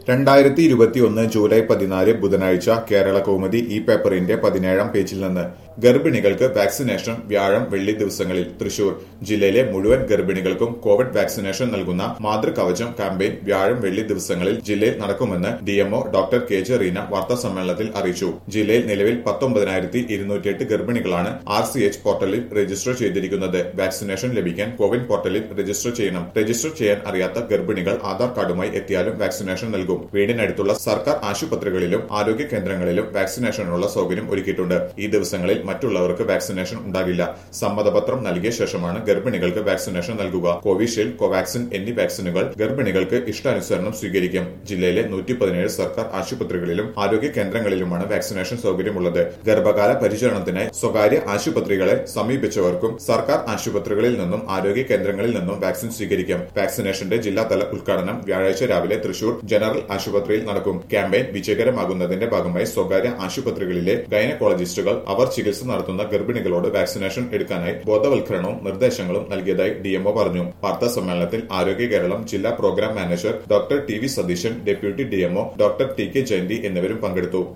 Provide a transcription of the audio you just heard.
രണ്ടായിരത്തി ഇരുപത്തിയൊന്ന് ജൂലൈ പതിനാല് ബുധനാഴ്ച കേരള കൗമുദി ഈ പേപ്പറിന്റെ പതിനേഴാം പേജിൽ നിന്ന് ഗർഭിണികൾക്ക് വാക്സിനേഷൻ വ്യാഴം വെള്ളി ദിവസങ്ങളിൽ തൃശൂർ ജില്ലയിലെ മുഴുവൻ ഗർഭിണികൾക്കും കോവിഡ് വാക്സിനേഷൻ നൽകുന്ന മാതൃകവചം ക്യാമ്പയിൻ വ്യാഴം വെള്ളി ദിവസങ്ങളിൽ ജില്ലയിൽ നടക്കുമെന്ന് DMO doctor K J Reena വാർത്താ സമ്മേളനത്തിൽ അറിയിച്ചു ജില്ലയിൽ നിലവിൽ പത്തൊമ്പതിനായിരത്തി ഇരുന്നൂറ്റിയെട്ട് ഗർഭിണികളാണ് ആർ സി എച്ച് പോർട്ടലിൽ രജിസ്റ്റർ ചെയ്തിരിക്കുന്നത് വാക്സിനേഷൻ ലഭിക്കാൻ കോവിൻ പോർട്ടലിൽ രജിസ്റ്റർ ചെയ്യണം രജിസ്റ്റർ ചെയ്യാൻ അറിയാത്ത ഗർഭിണികൾ ആധാർ കാർഡുമായി എത്തിയാലും വാക്സിനേഷൻ നൽകും വീടിനടുത്തുള്ള സർക്കാർ ആശുപത്രികളിലും ആരോഗ്യ കേന്ദ്രങ്ങളിലും വാക്സിനേഷനുള്ള സൗകര്യം ഒരുക്കിയിട്ടുണ്ട് ഈ ദിവസങ്ങളിൽ മറ്റുള്ളവർക്ക് വാക്സിനേഷൻ ഉണ്ടാകില്ല സമ്മതപത്രം നൽകിയ ശേഷമാണ് ഗർഭിണികൾക്ക് വാക്സിനേഷൻ നൽകുക കോവിഷീൽഡ് കോവാക്സിൻ എന്നീ വാക്സിനുകൾ ഗർഭിണികൾക്ക് ഇഷ്ടാനുസരണം സ്വീകരിക്കും ജില്ലയിലെ നൂറ്റി പതിനേഴ് സർക്കാർ ആശുപത്രികളിലും ആരോഗ്യ കേന്ദ്രങ്ങളിലുമാണ് വാക്സിനേഷൻ സൗകര്യമുള്ളത് ഗർഭകാല പരിചരണത്തിനായി സ്വകാര്യ ആശുപത്രികളെ സമീപിച്ചവർക്കും സർക്കാർ ആശുപത്രികളിൽ നിന്നും ആരോഗ്യ കേന്ദ്രങ്ങളിൽ നിന്നും വാക്സിൻ സ്വീകരിക്കാം വാക്സിനേഷന്റെ ജില്ലാതല ഉദ്ഘാടനം വ്യാഴാഴ്ച രാവിലെ തൃശൂർ ജനറൽ ആശുപത്രിയിൽ നടക്കും ക്യാമ്പയിൻ വിജയകരമാകുന്നതിന്റെ ഭാഗമായി സ്വകാര്യ ആശുപത്രികളിലെ ഗൈനക്കോളജിസ്റ്റുകൾ അവർ ചികിത്സ നടത്തുന്ന ഗർഭിണികളോട് വാക്സിനേഷൻ എടുക്കാനായി ബോധവൽക്കരണവും നിർദ്ദേശങ്ങളും നൽകിയതായി ഡിഎംഒ പറഞ്ഞു വാർത്താ സമ്മേളനത്തിൽ ആരോഗ്യ കേരളം ജില്ലാ program manager doctor T V Satheesan deputy DMO doctor T K Jayanthi എന്നിവരും പങ്കെടുത്തു